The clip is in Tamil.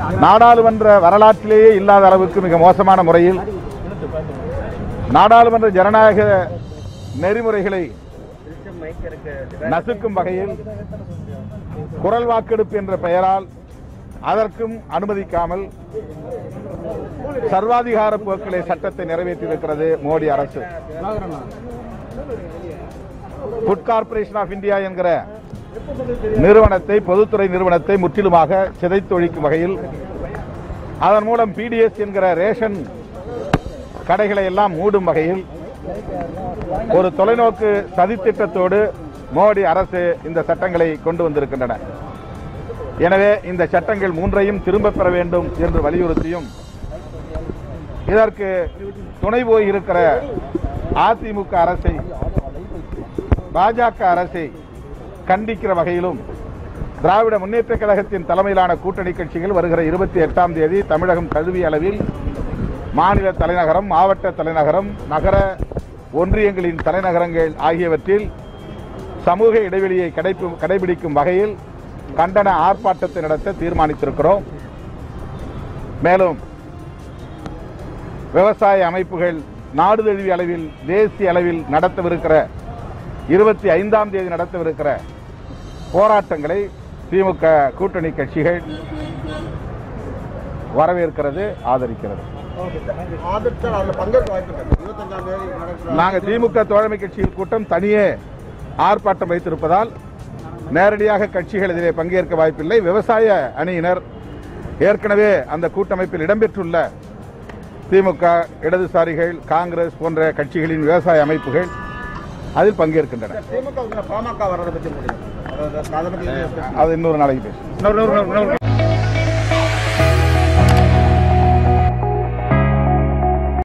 நாடாளுமன்ற வரலாற்றிலேயே இல்லாத அளவுக்கு மிக மோசமான முறையில் நாடாளுமன்ற ஜனநாயக நெறிமுறைகளை நசுக்கும் வகையில் குரல் வாக்கெடுப்பு என்ற பெயரால் அதற்கும் அனுமதிக்காமல் சர்வாதிகார போக்கிலே சட்டத்தை நிறைவேற்றியிருக்கிறது மோடி அரசு ஃபுட் கார்ப்பரேஷன் ஆஃப் இந்தியா என்கிற நிறுவனத்தை பொதுத்துறை நிறுவனத்தை முற்றிலுமாக சிதைத்தொழிக்கும் வகையில் அதன் மூலம் பிடிஎஸ் என்கிற ரேஷன் கடைகளை எல்லாம் மூடும் வகையில் ஒரு தொலைநோக்கு சதித்திட்டத்தோடு மோடி அரசு இந்த சட்டங்களை கொண்டு வந்திருக்கின்றன எனவே இந்த சட்டங்கள் மூன்றையும் திரும்பப் பெற வேண்டும் என்று வலியுறுத்தியும் இதற்கு துணை போய் இருக்கிற அதிமுக அரசை பாஜக அரசை கண்டிக்கிற வகையிலும் திராவிட முன்னேற்ற கழகத்தின் தலைமையிலான கூட்டணி கட்சிகள் வருகிற இருபத்தி எட்டாம் தேதி தமிழகம் தழுவிய அளவில் மாநில தலைநகரம் மாவட்ட தலைநகரம் நகர ஒன்றியங்களின் தலைநகரங்கள் ஆகியவற்றில் சமூக இடைவெளியை கடைப்பு- கடைபிடிக்கும் வகையில் கண்டன ஆர்ப்பாட்டத்தை நடத்த தீர்மானித்திருக்கிறோம் மேலும் விவசாய அமைப்புகள் நாடு தழுவிய அளவில் தேசிய அளவில் நடத்தவிருக்கிற இருபத்தி ஐந்தாம் தேதி நடத்தவிருக்கிற போராட்டங்களை திமுக கூட்டணி கட்சிகள் வரவேற்கிறது ஆதரிக்கிறது ஆதரிச்சால் அதில் பங்கேற்க வாய்ப்பு இருக்கு இருபத்தஞ்சாம் தேதி நடக்கிற நாங்க திமுக தோழமை கட்சியின் கூட்டம் தனியே ஆர்ப்பாட்டம் வைத்திருப்பதால் நேரடியாக கட்சிகள் இதிலே பங்கேற்க வாய்ப்பில்லை விவசாய அணியினர் ஏற்கனவே அந்த கூட்டமைப்பில் இடம்பெற்றுள்ள திமுக இடதுசாரிகள் காங்கிரஸ் போன்ற கட்சிகளின் விவசாய அமைப்புகள் அதில் பங்கேற்கின்றன திமுக பாமக வர்றதை பற்றி முடியும் அதை பற்றி அது இன்னொரு நாளைக்கு பேசுவோம்